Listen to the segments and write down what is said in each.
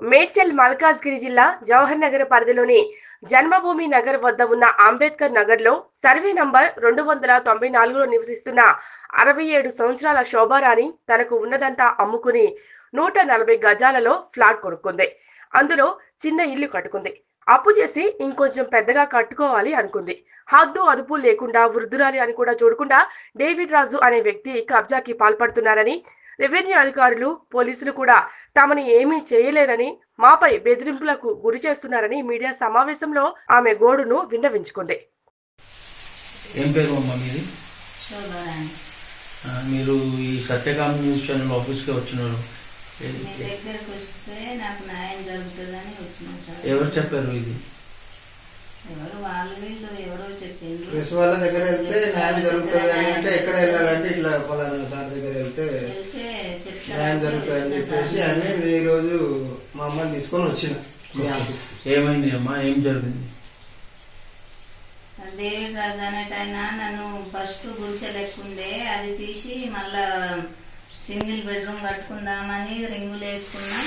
మేడ్చల్ మల్కాజ్గిరి జిల్లా జవహర్ నగర్ పరిధిలోని జన్మభూమి నగర్ వద్ద ఉన్న అంబేద్కర్ నగర్ లో సర్వే నంబర్ రెండు వందల తొంభై నాలుగులో నివసిస్తున్న అరవై ఏడు సంవత్సరాల శోభారాణి తనకు ఉన్నదంతా అమ్ముకుని నూట నలభై గజాలలో ఫ్లాట్ కొనుక్కుంది అందులో చిన్న ఇల్లు కట్టుకుంది అప్పు చేసి ఇంకొంచెం పెద్దగా కట్టుకోవాలి అనుకుంది హద్దు అదుపు లేకుండా వృద్ధురాలి అని కూడా చూడకుండా డేవిడ్ రాజు అనే వ్యక్తి కబ్జాకి పాల్పడుతున్నారని రెవెన్యూ అధికారులు పోలీసులు కూడా తమని ఏమీ చేయలేరని మాపై బెదిరింపులకు గురి చేస్తున్నారని మీడియా సమావేశంలో ఆమె గోడును విన్నవించుకుంది ఏం పేరు అమ్మ మీది శోభరాణి ఆ, మీరు ఈ సత్యకామ న్యూస్ ఛానల్ ఆఫీస్కి వచ్చినారు ఏ- మీ దగ్గరకు వస్తే నాకు న్యాయం జరుగుతుందని వచ్చిన సార్ ఎవరు చెప్పారు ఇది ఎవరు వాళ్ళు వీళ్ళు ఎవరో చెప్పిండ్రు ప్రెస్ వాళ్ళ దగ్గర వెళ్తే న్యాయం జరుగుతుంది అని అంటే ఎక్కడ వెళ్ళాలంటే ఇట్లా పలానా సార్ దగ్గర వెళ్తే వెళ్తే చెప్తారు న్యాయం జరుగుతుంది అని చెప్పేసి అని నేను ఈ రోజు మా అమ్మని తీసుకొని వచ్చిన మీ ఆఫీస్ ఏమైంది అమ్మా ఏం జరిగింది డేవిడ్ రాజు అనేట ఆయన నన్ను ఫస్ట్ గుడిసె లెక్కుండే అది తీసి మళ్ళా సింగిల్ బెడ్రూమ్ కట్టుకుందామని రింగులు వేసుకున్నా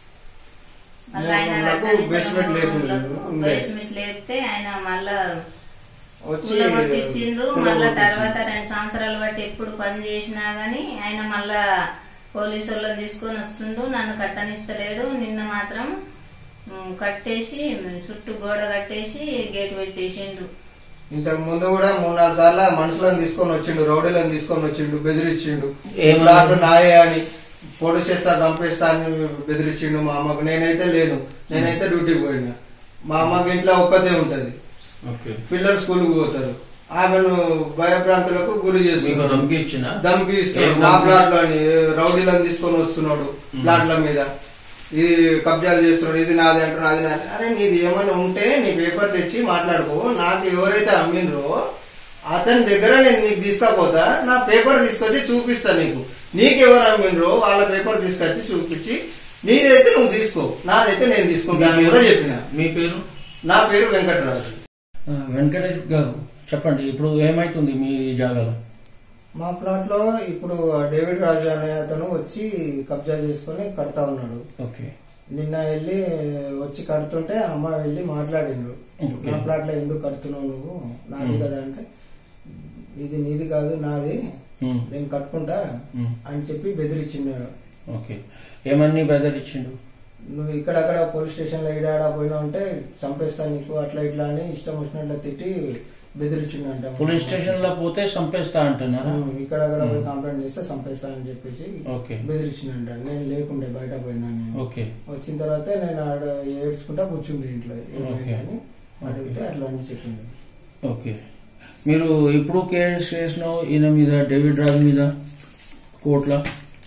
మళ్ళీ ఆయన నాకు basement లేకుండా ఉండే. బేస్మెంట్ లేపితే ఆయన మళ్ళా వచ్చి కూలగొట్టించిండ్రు కూలగొట్టించిండ్రు. మళ్ళా తర్వాత రెండు సంవత్సరాలు బట్టి ఎప్పుడు పని చేసినా గానీ ఆయన మళ్ళా పోలీసు వాళ్ళని తీసుకొని వస్తుండు నన్ను కట్టనిస్తలేడు నిన్న మాత్రం ఉమ్, కట్టేసి చుట్టూ గోడ కట్టేసి గేట్ పెట్టేసిండు ఇంతకు ముందు కూడా మూడు నాలుగు సార్లు మనుషులను తీసుకొని వచ్చిండు రౌడీలను తీసుకొని వచ్చిండు బెదిరించిండు ఏమని? ప్లాట్లు నాయే అని పొడి చేస్తా చంపేస్తా అని బెదిరించిండు మా అమ్మకు నేనైతే లేను నేనైతే డ్యూటీకి పోయినా మా అమ్మకి ఇంట్లో ఒక్కతే ఉంటది ఓకే పిల్లలు స్కూల్కి పోతారు ఆమెను భయభ్రాంతులకు గురి మీకు చేస్తున్నాడు ధమ్కి ఇచ్చిన దమ్కి ఇస్తున్నాడు ఏం నా ధమ్కి? ప్లాట్ లోని రౌడీలను తీసుకొని వస్తున్నాడు ప్లాట్ల మీద ఇది కబ్జాలు చేస్తున్నాడు ఇది నాది అంటున్నాడు నాది నాది అరే నీది ఏమైనా ఉంటే నీ పేపర్ తెచ్చి మాట్లాడుకో నాకు ఎవరైతే అమ్మినరో అతని దగ్గర నేను నీకు తీసుకపోతా నా పేపర్ తీసుకొచ్చి చూపిస్తా నీకు నీకెవరు అమ్మినరో వాళ్ళ పేపర్ తీసుకొచ్చి చూపించి నీదైతే నువ్వు తీసుకో నాదైతే నేను తీసుకుంటాను కూడా చెప్పిన మీ పేరు నా పేరు వెంకటరాజు ఆ, వెంకటేష్ గారు చెప్పండి ఇప్పుడు ఏమైతుంది మీ జాగాలో మా ప్లాట్ లో ఇప్పుడు డేవిడ్ రాజు అనే అతను వచ్చి కబ్జా చేసుకొని కడతా ఉన్నాడు ఓకే నిన్న వెళ్ళి వచ్చి కడుతుంటే అమ్మ వెళ్ళి మాట్లాడిండ్రు Okay. నా ప్లాట్ లో ఎందుకు కడుతున్నావు నువ్వు నాది కదా అంటే ఇది నీది కాదు నాది ఉమ్, నేను కట్టుకుంటా ఉమ్, అని చెప్పి బెదిరించిండు ఓకే ఏమన్నీ బెదిరించిండు నువ్వు ఇక్కడక్కడ పోలీస్ స్టేషన్ లో ఈడాడా పోయినా ఉంటే చంపేస్తా నీకు అట్లా ఇట్లా అని ఇష్టం వచ్చినట్లు తిట్టి బెదిరించిండంట పోలీస్ స్టేషన్ లో పోతే చంపేస్తా అంటున్నారా ఉమ్, ఇక్కడక్కడ పోయి కంప్లైంట్ చేస్తే చంపేస్తా అని చెప్పేసి ఓకే బెదిరించిండంట నేను లేకుండే బయట పోయినా నేను ఓకే వచ్చిన తర్వాత నేను ఆడ ఏడ్చుకుంటా కూర్చుంది ఇంట్లో ఓకే. ఏమైందని అడిగితే అట్లా అని చెప్పింది ఓకే మీరు ఇప్పుడు కేసు చేసినావు ఈయన మీద డేవిడ్ రాజు మీద కోర్టులో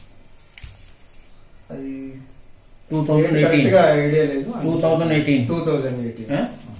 అది టూ థౌజండ్ కరెక్ట్ ఎయిటీన్ గా ఐడియా లేదు two thousand eighteen two thousand eighteen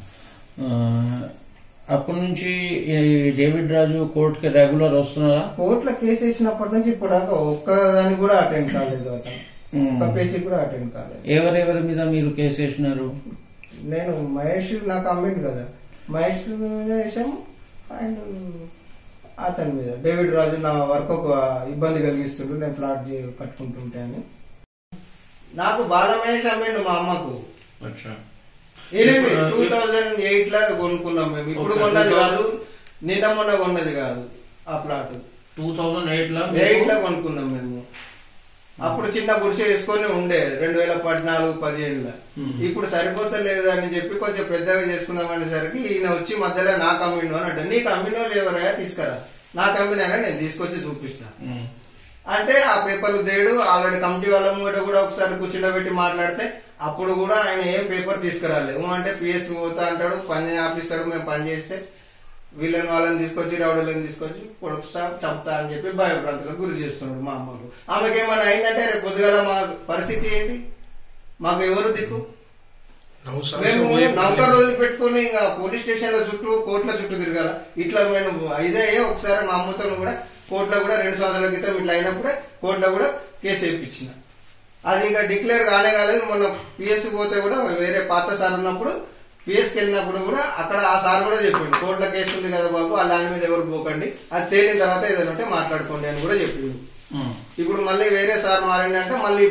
అప్పటి నుంచి ఈ డేవిడ్ రాజు కోర్టుకి రెగ్యులర్ వస్తున్నారా కోర్టులో కేసు వేసినప్పటి నుంచి ఇప్పుడు దాకా ఒక్క దానికి కూడా అటెండ్ కాలేదు అతను మ్మ్. ఒక్క పేసి కూడా అటెండ్ కాలేదు ఎవరెవరి మీద మీరు కేసు వేసినారు నేను మహేష్ నాకు అమ్మిండు కదా మహేష్ మీద వేసాము అండ్ అతని మీద డేవిడ్ రాజు నా వర్క్ ఒక ఇబ్బంది కలిగిస్తుండు నేను ప్లాట్ చే- కట్టుకుంటుంటే అని నాకు బాలమహేష్ అమ్మిండు మా అమ్మకు ఎనిమిది ఇప్పుడు- టూ థౌజండ్ ఎయిట్ లా కొనుక్కున్నాం మేము ఇప్పుడు Okay, కొన్నది 2000 కాదు నిన్న మొన్న కొన్నది కాదు ఆ ప్లాట్ టూ థౌజండ్ ఎయిట్ లో ఎయిట్ లా కొనుక్కున్నాం మేము అప్పుడు చిన్న గుడిసె వేసుకొని ఉండే రెండు వేల పద్నాలుగు పదిహేనులో Hmm. ఇప్పుడు సరిపోతలేదు అని చెప్పి కొంచెం పెద్దగా చేసుకుందాం అనేసరికి ఈయన వచ్చి మధ్యలో నాకు అమ్మిను అని అంటే నీకు అమ్మినో లేవరా తీసుకురా నాకు అమ్మినారా నేను తీసుకొచ్చి చూపిస్తా మ్మ్. అంటే ఆ పేపర్లు దేడు ఆల్రెడీ కమిటీ వాళ్ళ ముంగట కూడా ఒకసారి కూర్చుండబెట్టి మాట్లాడితే అప్పుడు కూడా ఆయన ఏం పేపర్ తీసుకురాలేదు ఊ అంటే పిఎస్ పోతా అంటాడు పని ఆపిస్తాడు మేము పని చేస్తే వీళ్ళని వాళ్ళని తీసుకొచ్చి రౌడీలను తీసుకొచ్చి పొడుపుతా చంపుతా అని చెప్పి భయభ్రాంతులకు గురి చేస్తున్నాడు మా అమ్మకు ఆమెకి ఏమైనా అయిందంటే రేపు పొద్దుగాల మా పరిస్థితి ఏంటి మాకు ఎవరు దిక్కు మేము నౌకర్ రోజులు పెట్టుకుని ఇంకా పోలీస్ స్టేషన్ లో చుట్టూ కోర్టుల చుట్టూ తిరగాల ఇట్లా మేము ఇదే ఒకసారి మా అమ్మతో కూడా కోర్టులో కూడా రెండు సంవత్సరాల క్రితం ఇట్లా అయినప్పుడే కోర్టులో కూడా కేసు వేయించిన అది ఇంకా డిక్లేర్ కానే కాలేదు మొన్న పిఎస్ పోతే కూడా వేరే పాత సార్ ఉన్నప్పుడు పిఎస్కి వెళ్ళినప్పుడు కూడా అక్కడ ఆ సార్ కూడా చెప్పిండు కోర్టులో కేసు ఉంది కదా బాబు ఆ ల్యాండ్ మీద ఎవరు పోకండి అది తేలిన తర్వాత ఏదైనా ఉంటే మాట్లాడుకోండి అని కూడా చెప్పిండు మ్మ్. ఇప్పుడు మళ్ళీ వేరే సార్ మారింది అంటే మళ్ళీ ఇప్పుడు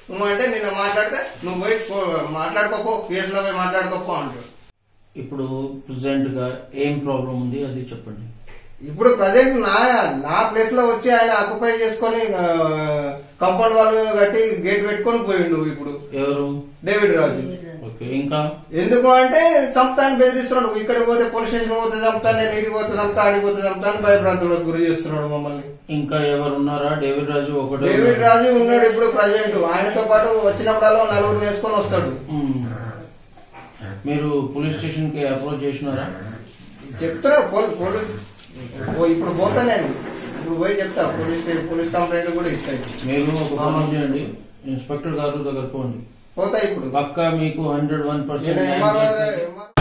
నువ్వు అంటే నిన్న మాట్లాడితే నువ్వు పోయి కో- మాట్లాడుకోపో పిఎస్ లో పోయి మాట్లాడుకోపో అంటాడు ఇప్పుడు ప్రెసెంట్ గా ఏం ప్రాబ్లం ఉంది అది చెప్పండి ఇప్పుడు ప్రజెంట్ నా నా ప్లేస్ లో వచ్చి ఆయన ఆక్యుపై చేసుకొని కంపౌండ్ వాళ్ళు కట్టి గేట్ పెట్టుకొని పోయిండు ఇప్పుడు ఎవరు డేవిడ్ రాజు ఓకే ఇంకా ఎందుకు అంటే చంపుతాను బెదిరిస్తున్నాడు ఇక్కడికి పోతే పోలీస్ స్టేషన్ పోతే చంపుతాను నేను ఇడికి పోతే చంపుతా ఆడికి పోతే చంపుతాను భయభ్రాంతులకు గురి చేస్తున్నాడు మమ్మల్ని ఇంకా ఎవరు ఉన్నారా డేవిడ్ రాజు ఒకటే డేవిడ్ రాజు ఉన్నాడు ఇప్పుడు ప్రజెంట్ ఆయనతో పాటు వచ్చినప్పుడల్లా నలుగురు వేసుకొని వస్తాడు మ్మ్. మీరు పోలీస్ స్టేషన్ కి అప్రోచ్ చేసినారా చెప్తున్నా పోలీస్ పోలీస్ ఓ, ఇప్పుడు పోతా నేను ఇప్పుడు పోయి చెప్తా పోలీస్ స్టేషన్ పోలీస్ కంప్లైంట్ కూడా ఇస్తాయి మీరు ఒక పని చేయండి ఇన్స్పెక్టర్ గారు దగ్గర పోండి పోతా ఇప్పుడు పక్కా మీకు హండ్రెడ్ వన్ నేను ఎంఆర్ఓ పర్సెంట్ ఎంఆర్